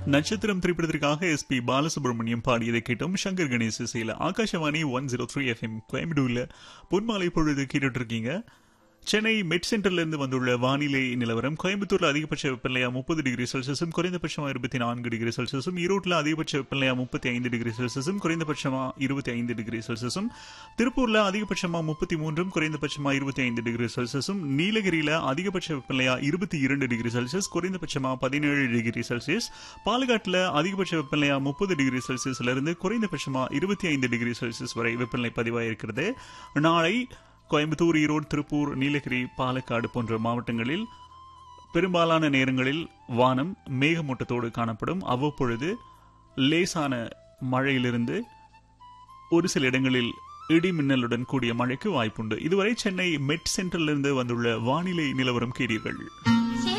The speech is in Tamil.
நட்சத்திரம் திரைப்படத்திற்காக எஸ் பி பாலசுப்ரமணியம் பாடியதை கேட்டோம் சங்கர் கணேஷ் இசையில் Akashvani one zero three FM கோயம்புடூர்ல பொன்மாலை பொழுது கேட்டுட்டு இருக்கீங்க சென்னை மெட் சென்டர்ல இருந்து வந்துள்ள வானிலை நிலவரம் கோயம்புத்தூர்ல அதிகபட்ச வெப்பநிலையா முப்பது டிகிரி செல்சியஸும் குறைந்தபட்சமா இருபத்தி நான்கு டிகிரி செல்சியஸும் ஈரோட்டில் அதிகபட்ச வெப்பநிலையா முப்பத்தி ஐந்து டிகிரி செல்சியஸும் குறைந்தபட்சமா இருபத்தி ஐந்து டிகிரி செல்சியஸும் திருப்பூர்ல அதிகபட்சமா முப்பத்தி மூன்றும் குறைந்தபட்சமா இருபத்தி ஐந்து டிகிரி செல்சியஸும் நீலகிரியில அதிகபட்ச வெப்பநிலையா இருபத்தி இரண்டு டிகிரி செல்சியஸ் குறைந்தபட்சமா பதினேழு டிகிரி செல்சியஸ் பாலகாட்டில் அதிகபட்ச வெப்பநிலையா முப்பது டிகிரி செல்சியஸ்ல இருந்து குறைந்தபட்சமா இருபத்தி ஐந்து டிகிரி செல்சியஸ் வரை வெப்பநிலை பதிவாயிருக்கிறது நாளை கோயம்புத்தூர் ஈரோடு திருப்பூர் நீலகிரி பாலக்காடு போன்ற மாவட்டங்களில் பெரும்பாலான நேரங்களில் வானம் மேகமூட்டத்தோடு காணப்படும் அவ்வப்பொழுது லேசான மழையிலிருந்து ஒரு சில இடங்களில் இடி மின்னலுடன் கூடிய மழைக்கு வாய்ப்புண்டு இதுவரை சென்னை மெட் சென்டரிலிருந்து வந்துள்ள வானிலை நிலவரம் கேட்டீர்கள்